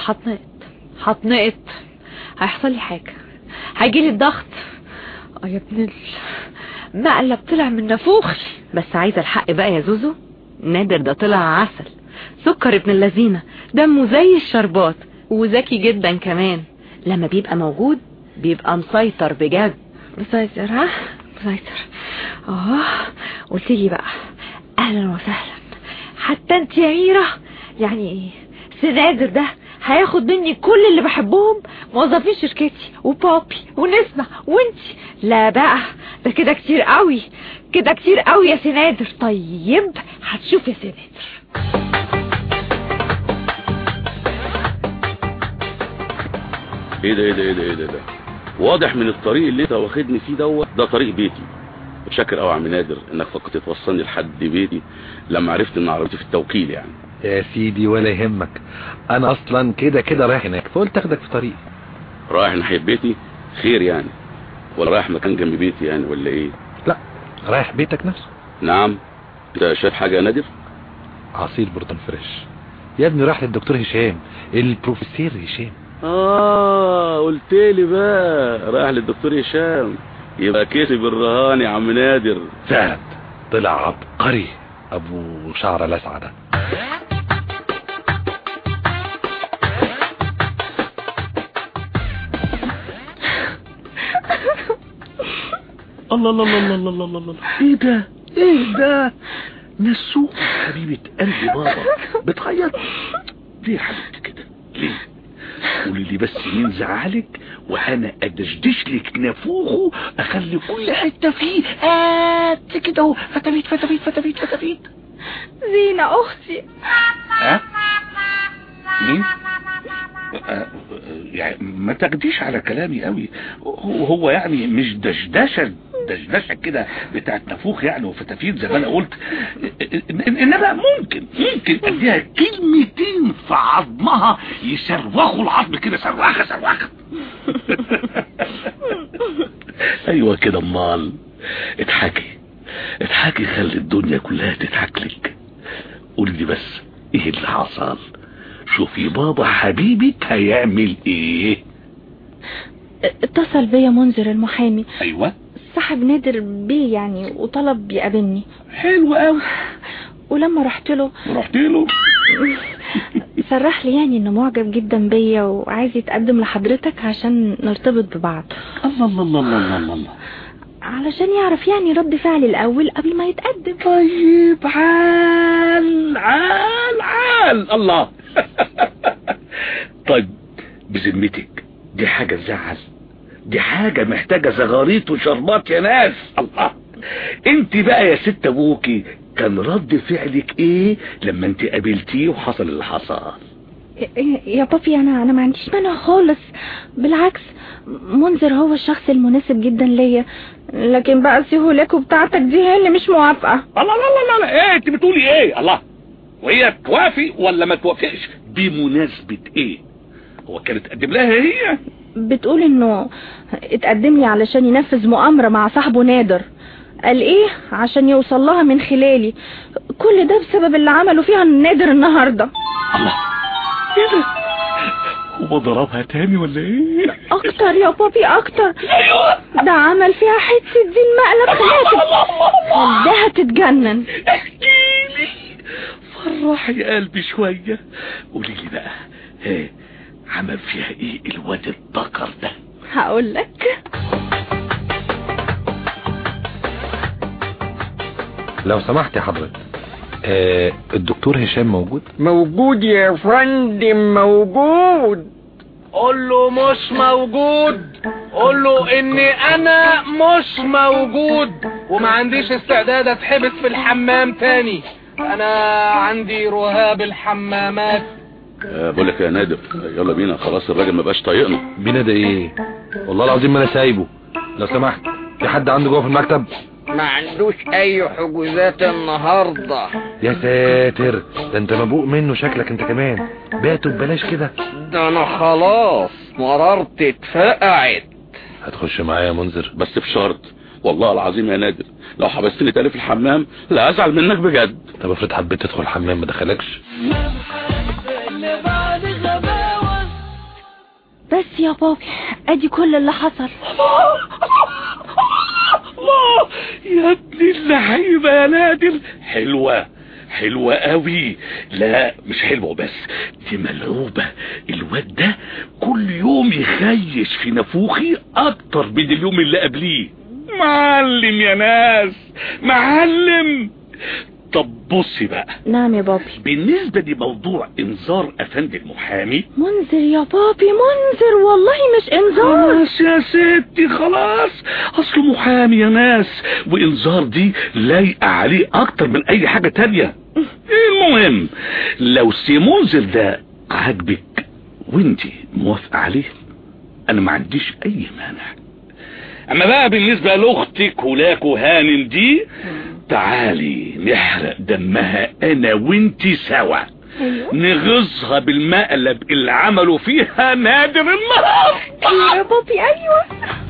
هتنقط هتنقط هيحصل لي حاجة هيجيلي الضغط اه يا ابن ال- مقلب طلع من نافوخي بس عايزة الحق بقى يا زوزو نادر ده طلع عسل سكر ابن اللذينة دمه زي الشربات وذكي جدا كمان لما بيبقى موجود بيبقى مسيطر بجد مسيطر ها مسيطر اه قلت لي بقى اهلا وسهلا حتى انت يا ميرا يعني ايه سنادر ده هياخد مني كل اللي بحبهم موظفين شركتي وبابي ونسمة وانتي لا بقى ده كده كتير قوي كده كتير قوي يا سنادر طيب هتشوف يا سنادر ايه ده ايه ده ايه ده ايه ده, ده. واضح من الطريق اللي انت واخدني فيه دوت ده طريق بيتي شاكر قوي يا عم نادر انك فكرت توصلني لحد بيتي لما عرفت ان عربيتي في التوكيل يعني يا سيدي ولا يهمك انا اصلا كده كده رايح هناك فقلت اخدك في طريق رايح ناحية بيتي خير يعني ولا رايح مكان جنب بيتي يعني ولا ايه لا رايح بيتك نفسه نعم انت شايف حاجة يا نادر عصير برتون فريش يا ابني راح للدكتور هشام البروفيسور هشام اه قلت لي بقى رايح للدكتور هشام يبقى كسب الرهان يا عم نادر فعلا طلع عبقري ابو شعر لسعة ده الله الله الله الله الله الله الله ايه ده ايه ده نسوق حبيبة قلبي بابا بتخيط ليه يا حبيبتي كده ليه قولي لي بس مين زعلك وانا ادشدش لك نافوخه اخلي كل حته فيه قد كده اهو فتافيت فتافيت فتافيت فتافيت زينة اختي ها مين آه، يعني ما تاخديش على كلامي قوي هو هو يعني مش دشدشه دشدشه كده بتاعت نافوخ يعني وفتافيت زي ما انا قلت إن- انما ممكن ممكن اديها كلمتين في عظمها يسروخوا العظم كده سروخه سروخه ايوه كده امال اضحكي اضحكي خلي الدنيا كلها تضحك لك قولي لي بس ايه اللي حصل شوفي بابا حبيبك هيعمل ايه اتصل بيا منذر المحامي ايوه صاحب نادر بيه يعني وطلب يقابلني حلو قوي ولما رحت له رحت له صرح لي يعني انه معجب جدا بيا وعايز يتقدم لحضرتك عشان نرتبط ببعض الله الله الله الله الله, الله. علشان يعرف يعني رد فعلي الاول قبل ما يتقدم طيب عال عال عال الله طيب بذمتك دي حاجة تزعل دي حاجة محتاجة زغاريط وشربات يا ناس الله انت بقى يا ست ابوكي كان رد فعلك ايه لما انت قابلتيه وحصل اللي حصل يا بابي انا انا ما عنديش مانع خالص بالعكس منذر هو الشخص المناسب جدا ليا لكن بقى سهولك بتاعتك دي هي اللي مش موافقة الله الله الله الله ايه انت بتقولي ايه الله وهي توافق ولا ما توافقش بمناسبة ايه هو كانت تقدم لها هي بتقول انه اتقدم لي علشان ينفذ مؤامرة مع صاحبه نادر قال ايه عشان يوصل لها من خلالي كل ده بسبب اللي عمله فيها نادر النهاردة الله ايه ده هو ضربها تاني ولا ايه اكتر يا بابي اكتر ايوه ده عمل فيها حتة دي المقلب خلاتك خلاها تتجنن احكيلي فرحي قلبي شوية قولي لي بقى ها عمل فيها ايه الواد الذكر ده هقول لك لو سمحت يا حضرتك آه الدكتور هشام موجود موجود يا فندم موجود قول له مش موجود قول له اني انا مش موجود وما عنديش استعداد اتحبس في الحمام تاني انا عندي رهاب الحمامات أه بقول لك يا نادر يلا بينا خلاص الراجل ما بقاش طايقنا بينا ده ايه والله العظيم ما انا سايبه لو سمحت في حد عنده جوه في المكتب ما عندوش اي حجوزات النهاردة يا ساتر ده انت مبوق منه شكلك انت كمان بعته ببلاش كده ده انا خلاص مررت اتفقعت هتخش معايا يا منذر بس بشرط والله العظيم يا نادر لو حبستني تاني في الحمام لا ازعل منك بجد طب افرض حبيت تدخل الحمام ما دخلكش اللي بعد غباوة بس يا بابي ادي كل اللي حصل الله يا ابن اللعيبة يا نادر حلوة حلوة قوي لا مش حلوة بس دي ملعوبة الواد ده كل يوم يخيش في نفوخي اكتر من اليوم اللي قبليه معلم يا ناس معلم طب بصي بقى نعم يا بابي بالنسبة لموضوع انذار افندي المحامي منذر يا بابي منذر والله مش انذار خلاص يا ستي خلاص اصله محامي يا ناس وانذار دي لايقة عليه اكتر من اي حاجة تانية المهم لو سي منذر ده عاجبك وانتي موافقة عليه انا ما عنديش اي مانع اما بقى بالنسبة لاختك ولاكو هانم دي تعالي نحرق دمها انا وانتي سوا ايوه نغزها بالمقلب اللي عملوا فيها نادر النهار ايوه يا بابي ايوه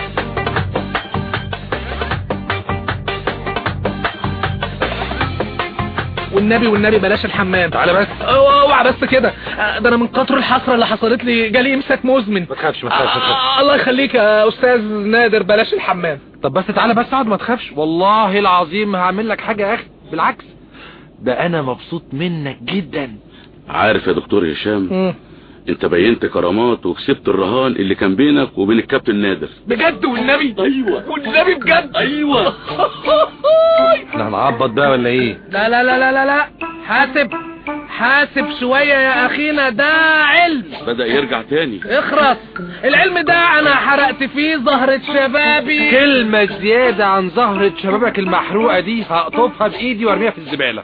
والنبي والنبي بلاش الحمام تعالى بس اوعى بس كده آه، ده انا من كتر الحسره اللي حصلت لي جالي امساك مزمن ما تخافش ما تخافش ما تخافش آه، الله يخليك يا استاذ نادر بلاش الحمام طب بس تعالى بس اقعد ما تخافش والله العظيم هعمل لك حاجة يا اخي بالعكس ده انا مبسوط منك جدا عارف يا دكتور هشام مم. انت بينت كرامات وكسبت الرهان اللي كان بينك وبين الكابتن نادر بجد والنبي ايوه والنبي بجد ايوه احنا هنعبط بقى ولا ايه لا لا لا لا لا لا حاسب حاسب شوية يا اخينا ده علم بدأ يرجع تاني اخرس العلم ده انا حرقت فيه زهرة شبابي كلمة زيادة عن زهرة شبابك المحروقة دي هقطفها بايدي وارميها في الزبالة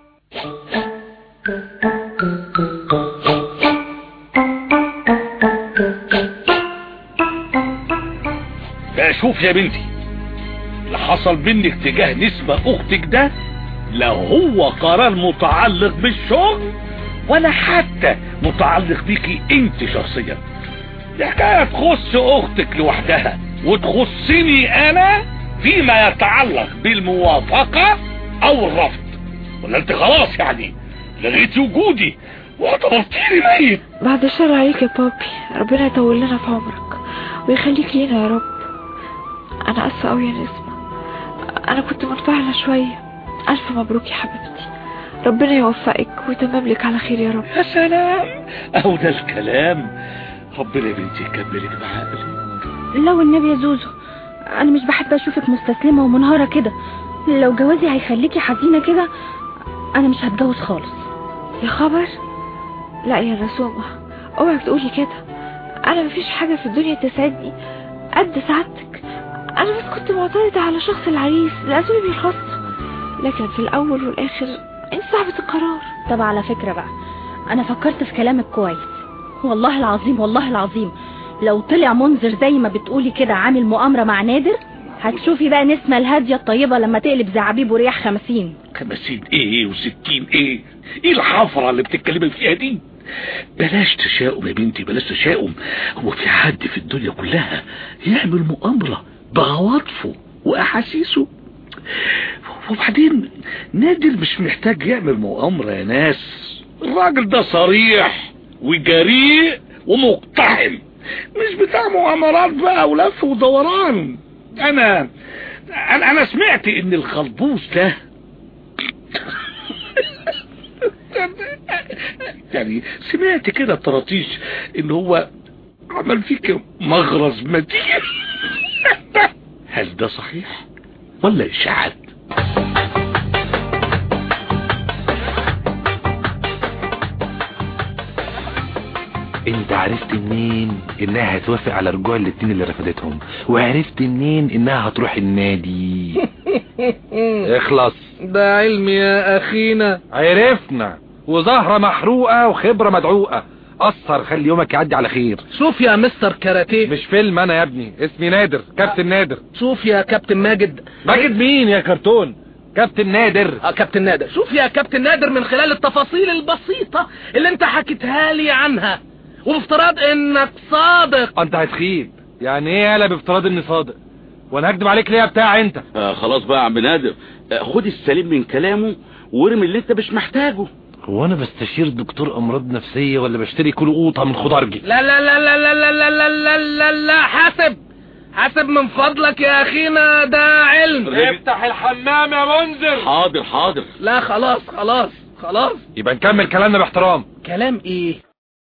بقى شوف يا بنتي اللي حصل بينك تجاه نسمة اختك ده لا هو قرار متعلق بالشغل ولا حتى متعلق بيكي انت شخصيا دي حكاية تخص اختك لوحدها وتخصني انا فيما يتعلق بالموافقة او الرفض ولا انت خلاص يعني لغيت وجودي واعتبرتيني ميت بعد الشر عليك يا بابي ربنا يطول لنا في عمرك ويخليك لينا يا رب انا اسفه قوي يا نسمه انا كنت منفعله شويه الف مبروك يا حبيبتي ربنا يوفقك ويتمم لك على خير يا رب يا سلام اهو ده الكلام ربنا يا بنتي يكملك بعقلك لا والنبي يا زوزو انا مش بحب اشوفك مستسلمة ومنهارة كده لو جوازي هيخليكي حزينة كده انا مش هتجوز خالص يا خبر لا يا رسومة اوعك تقولي كده انا مفيش حاجة في الدنيا تسعدني قد سعادتك انا بس كنت معترضة على شخص العريس لاسبابي الخاصة لكن في الاول والاخر انت صاحبة القرار طب على فكرة بقى انا فكرت في كلامك كويس والله العظيم والله العظيم لو طلع منذر زي ما بتقولي كده عامل مؤامرة مع نادر هتشوفي بقى نسمة الهادية الطيبة لما تقلب زعابيب وريح خمسين خمسين ايه وستين ايه ايه الحفرة اللي بتتكلمي فيها دي بلاش تشاؤم يا بنتي بلاش تشاؤم هو في حد في الدنيا كلها يعمل مؤامرة بعواطفه واحاسيسه وبعدين نادر مش محتاج يعمل مؤامرة يا ناس الراجل ده صريح وجريء ومقتحم مش بتاع مؤامرات بقى ولف ودوران انا انا انا سمعت ان الخلبوس ده يعني سمعت كده طراطيش ان هو عمل فيك مغرز متين هل ده صحيح ولا اشاعات انت عرفت منين انها هتوافق على رجوع الاتنين اللي رفضتهم وعرفت منين انها هتروح النادي اخلص ده علم يا اخينا عرفنا وزهرة محروقة وخبرة مدعوقة قصر خلي يومك يعدي على خير شوف يا مستر كاراتيه مش فيلم انا يا ابني اسمي نادر كابتن نادر شوف يا كابتن ماجد ماجد مين يا كرتون كابتن نادر اه كابتن نادر شوف يا كابتن نادر من خلال التفاصيل البسيطة اللي انت حكيتها لي عنها وبافتراض انك صادق انت هتخيب يعني ايه يالا بافتراض اني صادق وانا هكدب عليك ليه يا بتاع انت آه خلاص بقى يا عم نادر آه خد السليم من كلامه وارمي اللي انت مش محتاجه هو انا بستشير دكتور امراض نفسية ولا بشتري كل قوطة من خضرجي لا لا لا لا لا لا لا لا لا لا لا حاسب حاسب من فضلك يا اخينا ده علم افتح الحمام يا منذر حاضر حاضر لا خلاص خلاص خلاص يبقى نكمل كلامنا باحترام كلام ايه